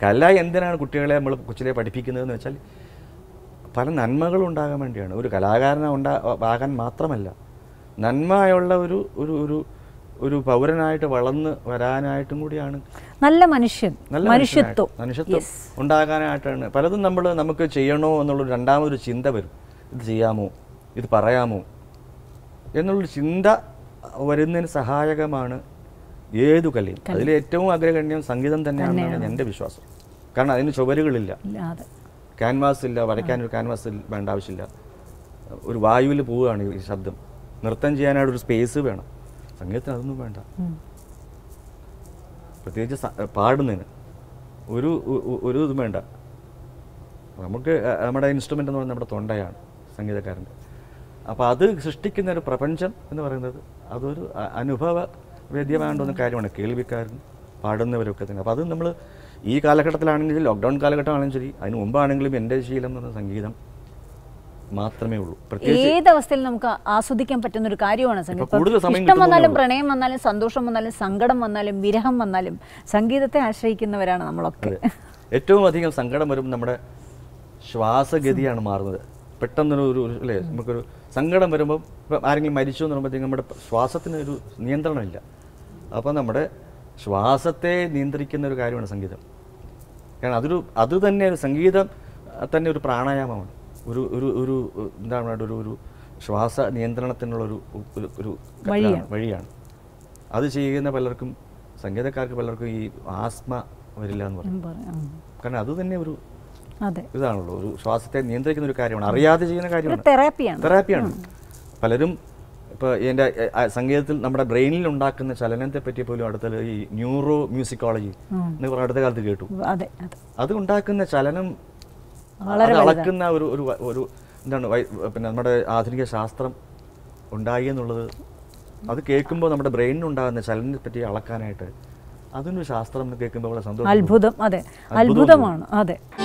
കല എന്തിനാണ് കുട്ടികളെ നമ്മൾ കൊച്ചിലെ പഠിപ്പിക്കുന്നതെന്ന് വെച്ചാൽ പല നന്മകളും ഉണ്ടാകാൻ വേണ്ടിയാണ് ഒരു കലാകാരന ഉണ്ടാ ആകാൻ മാത്രമല്ല നന്മയുള്ള ഒരു ഒരു ഒരു ഒരു പൗരനായിട്ട് വളർന്ന് വരാനായിട്ടും കൂടിയാണ് നല്ല മനുഷ്യൻ നല്ല മനുഷ്യത്വം മനുഷ്യനായിട്ട്, മനുഷ്യത്വം ഉണ്ടാകാനായിട്ടാണ് പലതും നമ്മൾ നമുക്ക് ചെയ്യണോ എന്നുള്ളൊരു രണ്ടാമതൊരു ചിന്ത വരും ഇത് ചെയ്യാമോ ഇത് പറയാമോ എന്നുള്ളൊരു ചിന്ത വരുന്നതിന് സഹായകമാണ് ഏതു കലയും അതിൽ ഏറ്റവും അഗ്രഗണ്യം സംഗീതം തന്നെയാണെന്നാണ് എൻ്റെ വിശ്വാസം കാരണം അതിന് ചുവരുകളില്ല ഇല്ലാതെ ക്യാൻവാസ് ഇല്ല വരയ്ക്കാൻ ഒരു ക്യാൻവാസ് വേണ്ട ആവശ്യമില്ല ഒരു വായുവിൽ പോവുകയാണ് ഈ ശബ്ദം നൃത്തം ചെയ്യാനായിട്ട് ഒരു സ്പേസ് വേണം സംഗീതത്തിന് അതൊന്നും വേണ്ട ഉം. പ്രത്യേകിച്ച് സ- പാടുന്നതിന് ഒരു ഒ- ഒ- ഒരു ഇതും വേണ്ട നമുക്ക് അഹ് നമ്മുടെ ഇൻസ്ട്രുമെൻ്റ് എന്ന് പറയുന്നത് നമ്മുടെ തൊണ്ടയാണ് സംഗീതക്കാരൻ്റെ അപ്പോൾ അത് സൃഷ്ടിക്കുന്ന ഒരു പ്രപഞ്ചം എന്ന് പറയുന്നത് അതൊരു അ- അനുഭവ വേദ്യമാകേണ്ടുന്ന കാര്യമാണ് കേൾവിക്കാരൻ പാടുന്നവരൊക്കെ തന്നെ അപ്പോൾ അത് നമ്മൾ ഈ കാലഘട്ടത്തിലാണെങ്കിലും ലോക്ക്ഡൗൺ കാലഘട്ടമാണെങ്കിലും ശരി അതിന് മുമ്പാണെങ്കിലും എൻ്റെ ശീലം എന്ന് പറയുന്നത് സംഗീതം മാത്രമേ ഉള്ളൂ പ്രത്യേകിച്ച് ഏത് അവസ്ഥയിൽ നമുക്ക് ആസ്വദിക്കാൻ പറ്റുന്ന ഒരു കാര്യമാണ് സംഗീതം ഇപ്പൊ കൂടുതൽ ഇപ്പം സമയം ഇഷ്ടം വന്നാലും കിട്ടുന്നേ പ്രണയം വന്നാലും സന്തോഷം വന്നാലും സങ്കടം വന്നാലും വിരഹം വന്നാലും സംഗീതത്തെ ആശ്രയിക്കുന്നവരാണ് നമ്മളൊക്കെ അതെ. ഏറ്റവും അധികം സങ്കടം വരുമ്പോൾ നമ്മുടെ ശ്വാസഗതിയാണ് മാറുന്നത് പെട്ടെന്നൊരു ഒരു ഒരു- അല്ലേ നമുക്കൊരു സങ്കടം വരുമ്പോൾ ഇപ്പം ആരെങ്കിലും മരിച്ചു എന്ന് പറയുമ്പോഴത്തേക്കും നമ്മുടെ ശ്വാസത്തിന് ഒരു നിയന്ത്രണമില്ല അപ്പോൾ നമ്മുടെ ശ്വാസത്തെ നിയന്ത്രിക്കുന്ന ഒരു കാര്യമാണ് സംഗീതം കാരണം അതൊരു അത് തന്നെ ഒരു സംഗീതം അഹ് തന്നെ ഒരു പ്രാണായാമമാണ് ഒരു ഒരു ഒരു ഉം, എന്താണ് പറയുക, ഒരു ഒരു ശ്വാസ നിയന്ത്രണത്തിനുള്ള ഒരു ഒരു ഒരു വഴിയാണ്. വഴിയാണ് അത് ചെയ്യുന്ന പലർക്കും സംഗീതക്കാർക്ക് പലർക്കും ഈ ആസ്മ വരില്ല എന്ന് പറയും ഉം, പറയാം. ഉം. കാരണം അത് തന്നെ ഒരു അതെ ഇതാണല്ലോ ഒരു ശ്വാസത്തെ നിയന്ത്രിക്കുന്ന ഒരു കാര്യമാണ് അറിയാതെ ചെയ്യുന്ന ഒരു കാര്യമാണ് തെറാപ്പിയാണ് തെറാപ്പിയാണ് പലരും ഇപ്പോൾ എൻ്റെ സംഗീതത്തിൽ നമ്മുടെ ബ്രെയിനിൽ ഉണ്ടാക്കുന്ന ചലനത്തെ പറ്റി പോലും അടുത്ത ഈ ന്യൂറോ മ്യൂസിക്കോളജി എന്ന് പറഞ്ഞ അടുത്ത കാലത്ത് കേട്ടു അതെ അതെ അത് ഉണ്ടാക്കുന്ന ചലനം വളരെ അത് അളക്കുന്ന ഒരു ഒരു വ- ഒരു എന്താണ് വൈ- പിന്നെ നമ്മുടെ ആധുനിക ശാസ്ത്രം ഉണ്ടായി എന്നുള്ളത് അത് കേൾക്കുമ്പോൾ നമ്മുടെ ബ്രെയിനിനുണ്ടാകുന്ന ചലനത്തെ പറ്റി അളക്കാനായിട്ട് അതിനൊരു ശാസ്ത്രം എന്ന് കേൾക്കുമ്പോൾ വളരെ സന്തോഷം തോന്നും. അത്ഭുതം അതെ അത്ഭുതം അത്ഭുതമാണ് അതെ